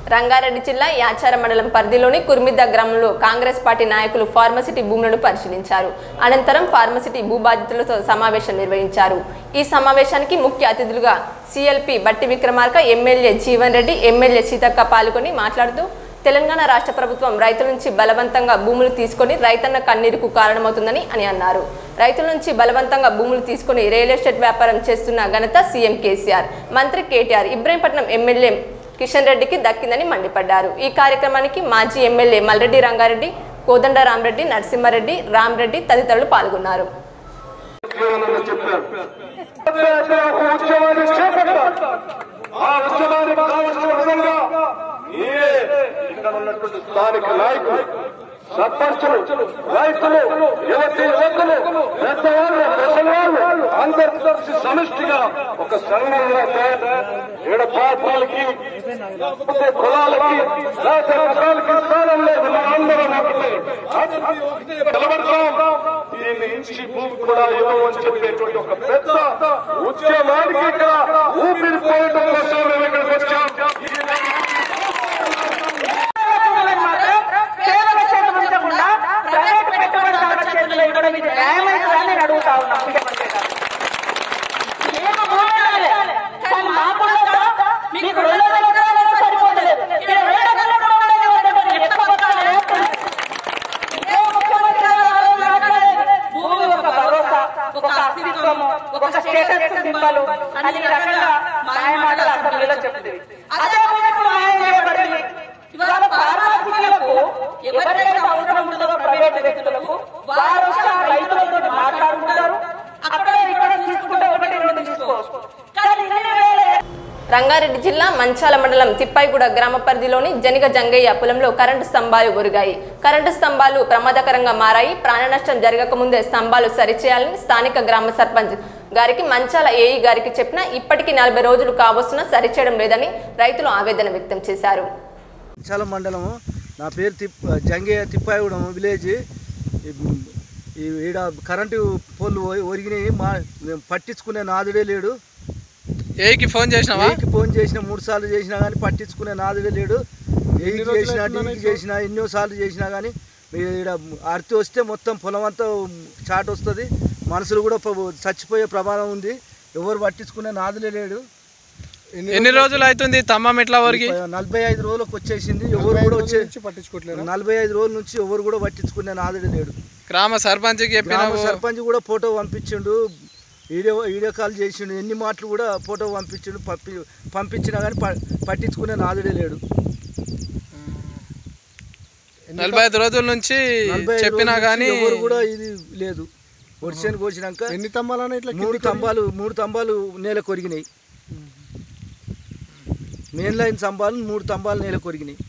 రంగారెడ్డి జిల్లా యాచార మండలం పరిధిలోని కుర్మిద్ద గ్రామంలో కాంగ్రెస్ పార్టీ నాయకులు ఫార్మసిటీ భూములను పరిశీలించారు అనంతరం ఫార్మసిటీ భూబాధితులతో సమావేశం నిర్వహించారు ఈ సమావేశానికి ముఖ్య అతిథులుగా CLP Bhatti Vikramarka MLA Jeevan Reddy MLA Seethakka పాల్గొని మాట్లాడుతూ తెలంగాణ రాష్ట్ర ప్రభుత్వం రైతుల నుంచి బలవంతంగా భూములు తీసుకొని రైతన్న కన్నీరుకు కారణమవుతుందని అని అన్నారు రైతుల నుంచి బలవంతంగా భూములు తీసుకొని రియల్ ఎస్టేట్ వ్యాపారం చేస్తున్న ఘనత సీఎం కేసీఆర్ మంత్రి కేటీఆర్ ఇబ్రహీంపట్నం ఎమ్మెల్యే కిషన్ రెడ్డికి దక్కిందని మండిపడ్డారు ఈ కార్యక్రమానికి మాజీ ఎమ్మెల్యే మల్రెడ్డి రంగారెడ్డి కోదండ రామరెడ్డి నరసింహారెడ్డి రామరెడ్డి తదితరులు పాల్గొన్నారు కేవలం చెప్పారు ఒక ఉద్యమాన్ని చేపట్టారు ఆ ఉద్యమానికి కావలసిన విధంగా మీరే ఇక్కడ ఉన్నటువంటి స్థానిక నాయకులు సర్పంచులు రైతులు యువతి యువకులు పెద్దవాళ్ళు ముసలివాళ్ళు అందరూ కలిసి సమిష్టిగా ఒక సంఘంగా తయారు ఏడ పార్టీలకి లేకపోతే కులాలకి లేకపోతే మతాలకి స్థానం లేదు మన అందరం ఒకటే నిలబడతాం దీన్ని ఇచ్చి భూమి కూడా ఇవ్వమని చెప్పేటువంటి ఒక పెద్ద ఉద్యమానికి ఇక్కడ ఊపిరి పోయడం కోసం మేము ఇక్కడికి వచ్చాం కేవలం చేతులు ఉంచకుండా ప్రైవేట్ పెట్టుబడిదారుల చేతిలో ఇవ్వడం ఇది న్యాయమైనదని నేను అడుగుతా ఉన్నా ముఖ్యమంత్రి గారు. ఏమో మూడేళ్ళే. కానీ మాకున్నదా మీకు రెండు వందల ఎకరాలు సరిపోతలేదు. ఇక్కడ రెండు వందల ఎకరాలు ఉండేది మీరు ఎక్కడ పోతారో తెలుసు. ఇదే ముఖ్యమంత్రి గారు ఆ రోజు మాట్లాడేది. భూమి ఒక భరోసా, ఒక అస్తిత్వము, ఒక స్టేటస్ సింబల్ అన్ని రకాల మాయమాటలు అసెంబ్లీలో చెప్తుంది అదే భూమికి మాయం చేయబడింది ఇవాళ ఫార్మాసిటీలకు ఎవరికైతే అవసరం ఉంటుందో ప్రైవేట్ వ్యక్తులకు వారు వచ్చి ఆ రైతులతో మాట్లాడుకుంటారు అక్కడ ఇక్కడ తీసుకుంటే ఒకటి రెండు తీసుకోవచ్చు కానీ ఇన్ని వేల రంగారెడ్డి జిల్లా మంచాల మండలం తిప్పాయిగూడ గ్రామ పరిధిలోని జనిగ జంగయ్య పొలంలో కరెంటు స్తంభాలు ఒరిగాయి కరెంటు స్తంభాలు ప్రమాదకరంగా మారాయి ప్రాణ నష్టం జరగకముందే స్తంభాలు సరిచేయాలని స్థానిక గ్రామ సర్పంచ్ గారికి మంచాల ఏఈ గారికి చెప్పినా ఇప్పటికీ నలభై రోజులు కావస్తున్నా సరిచేయడం లేదని రైతులు ఆవేదన వ్యక్తం చేశారు చాలా మండలము నా పేరు తిప్ జంగే తిప్పాయగూడెం విలేజ్ ఈ- ఈ ఈడ కరెంటు పోల్లు ఒ- ఒరిగినాయి మా మేము పట్టించుకునే నాదుడే లేడు ఏకి ఫోన్ చేసినావా ఏకి ఫోన్ చేసిన మూడు సార్లు చేసినా కానీ పట్టించుకునే నాదుడే లేడు ఏకి చేసినా డీకి చేసినా ఎన్నో సార్లు చేసినా కానీ ఈడ అర్తి వస్తే మొత్తం పొలం అంతా చాట్ వస్తుంది మనుషులు కూడా ప- చచ్చిపోయే ప్రమాదం ఉంది ఎవరు పట్టించుకునే నాదులే లేడు ఎన్ని రోజులు అవుతుంది తమ్మం ఇట్లా వరకు నలభై ఐదు రోజులకు వచ్చేసింది ఎవరు కూడా వచ్చే పట్టించుకోవట్లేదు నలభై ఐదు రోజుల నుంచి ఎవరు కూడా పట్టించుకునే నాదుడు లేడు గ్రామ సర్పంచ్కి గ్రామ చెప్పినావు సర్పంచ్ కూడా ఫోటో పంపించిండు వీడియో వీడియో కాల్ చేసిండు ఎన్ని మాటలు కూడా ఫోటో పంపించిండు పంపి పంపించినా కానీ ప- పట్టించుకునే నాదుడే లేడు నలభై ఐదు రోజుల నుంచి నలభై ఐదు చెప్పినా రోజుల నుంచి కానీ ఎవరు కూడా ఇది లేదు ఒడిసేను కోసినాక ఎన్ని స్తంభాలన్నా ఇట్లా మూడు స్తంభాలు మూడు స్తంభాలు నేల కొరిగినాయి మెయిన్ లైన్ స్తంభాలు మూడు స్తంభాలు నేల కొరిగినాయి